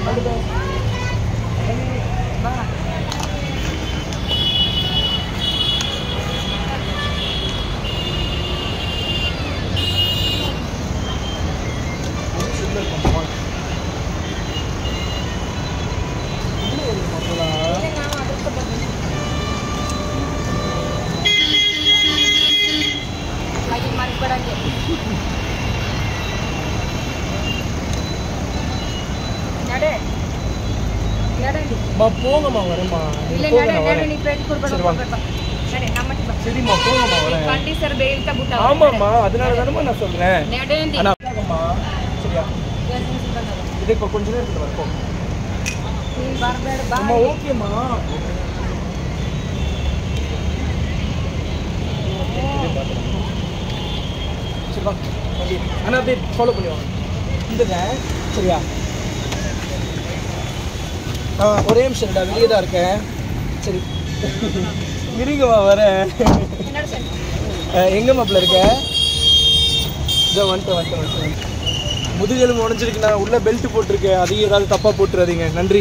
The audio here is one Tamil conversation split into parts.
lagi maripadaje నడే నడండి மா போங்கம்மா வரேம்மா ಇಲ್ಲ நீங்க போங்க ನಡೆ நான் ನಡೆ வரேன் ನೀ ಪೇಟ್ ಕೊಡ್ಬೇಡ சரி, வாங்க. ನಡೆ ನಮ್ಮಟ್ಟಿ ಬಾ சரிம்மா போங்கம்மா வரேன் ಕಂಡಿ ಸರ್ ಬೇಲ್ತ ಬುಟ್ಟ ஆமாம்மா அதனால தானம்மா நான் சொல்றேன் ನಡೆಂದಿ ஆனா ஆமாம்மா சரியா இது இப்போ கொஞ்ச நேரத்தில் வரப்போம் ನೀ ಬರಬೇಡ ಬಾ அம்மா ஓகேம்மா சரி வா ஓகே அண்ணா அப்படியே ஃபாலோ பண்ணி வாங்க இந்த சரியா ஆ ஒரே நிமிஷம் இருடா வெளியே தான் இருக்கேன் சரி இருங்கம்மா வரேன் ನಡ್ಸೆ அஹ், எங்க மாப்பிள்ள இருக்க இதோ வந்துட்டு வந்துட்டு வந்துட்டு முதுகெலும்பு உடஞ்சிருக்கு நான் உள்ள பெல்ட் போட்டிருக்கேன் அதையும் ஏதாவது தப்பா போட்டுறாதீங்க நன்றி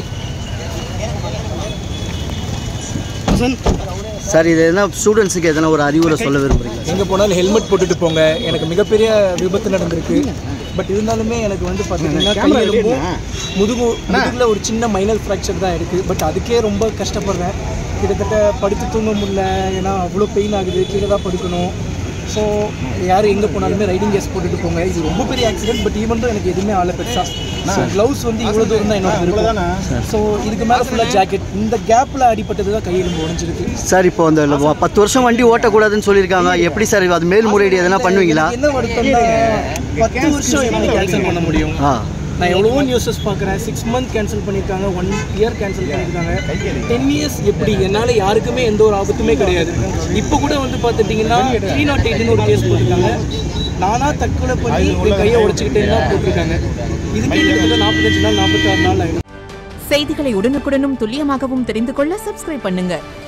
சார் இது எதனா ஸ்டூடெண்ட்ஸுக்கு எதனா ஒரு அறிவுரை சொல்ல விரும்புறீங்களா எங்கே போனாலும் ஹெல்மெட் போட்டுட்டு போங்க எனக்கு மிகப்பெரிய விபத்து நடந்திருக்கு பட் இருந்தாலுமே எனக்கு வந்து பார்த்தீங்கன்னா கையெலும்பும் முதுகு முதுகில் ஒரு சின்ன மைனர் ஃப்ராக்சர் தான் இருக்குது பட் அதுக்கே ரொம்ப கஷ்டப்படுறேன் கிட்டத்தட்ட படுத்து தூங்க முடியல ஏன்னா அவ்வளோ பெயின் ஆகுது கீழே தான் படுக்கணும் ஸோ யார் எங்கே போனாலுமே ரைடிங் கேஸ் போட்டுட்டு போங்க இது ரொம்ப பெரிய ஆக்சிடென்ட் பட் ஈவன் தான் எனக்கு எதுவுமே ஆள பெருசாக க்ளவுஸ் வந்து இவ்வளோ தூரம் தான் என்னோட விருப்பம் ஸோ இதுக்கு மேலே ஃபுல்லாக ஜாக்கெட் இந்த கேப்பில் அடிப்பட்டது தான் கையெலும்பு உடஞ்சிருக்கு சார் இப்போ அந்த வ- பத்து வருஷம் வண்டி ஓட்டக்கூடாதுன்னு சொல்லியிருக்காங்க எப்படி சார் அது மேல்முறையீடு எதனா பண்ணுவீங்களா என்ன வருத்தம்னா பத்து வருஷம் எப்படி கேன்சல் பண்ண முடியும் ஆ நான் எவ்வளவோ நியூஸஸ் பார்க்குறேன் சிக்ஸ் மந்த் கேன்சல் பண்ணியிருக்காங்க ஒன் இயர் கேன்சல் பண்ணியிருக்காங்க டென் இயர்ஸ் எப்படி என்னால் யாருக்குமே எந்த ஒரு ஆபத்துமே கிடையாது இப்போ கூட வந்து பார்த்துட்டிங்கன்னா த்ரீ நாட் எயிட்னு ஒரு கேஸ் போட்டிருக்காங்க நானாக தற்கொலை பண்ணி என் கையை உடச்சிக்கிட்டே தான் போட்டிருக்காங்க இதுக்கே கிட்டத்தட்ட நாற்பத்தஞ்சு நாள் நாற்பத்தாறு நாள் ஆகிடும் செய்திகளை உடனுக்குடனும் துல்லியமாகவும் தெரிந்து கொள்ள சப்ஸ்கிரைப் பண்ணுங்க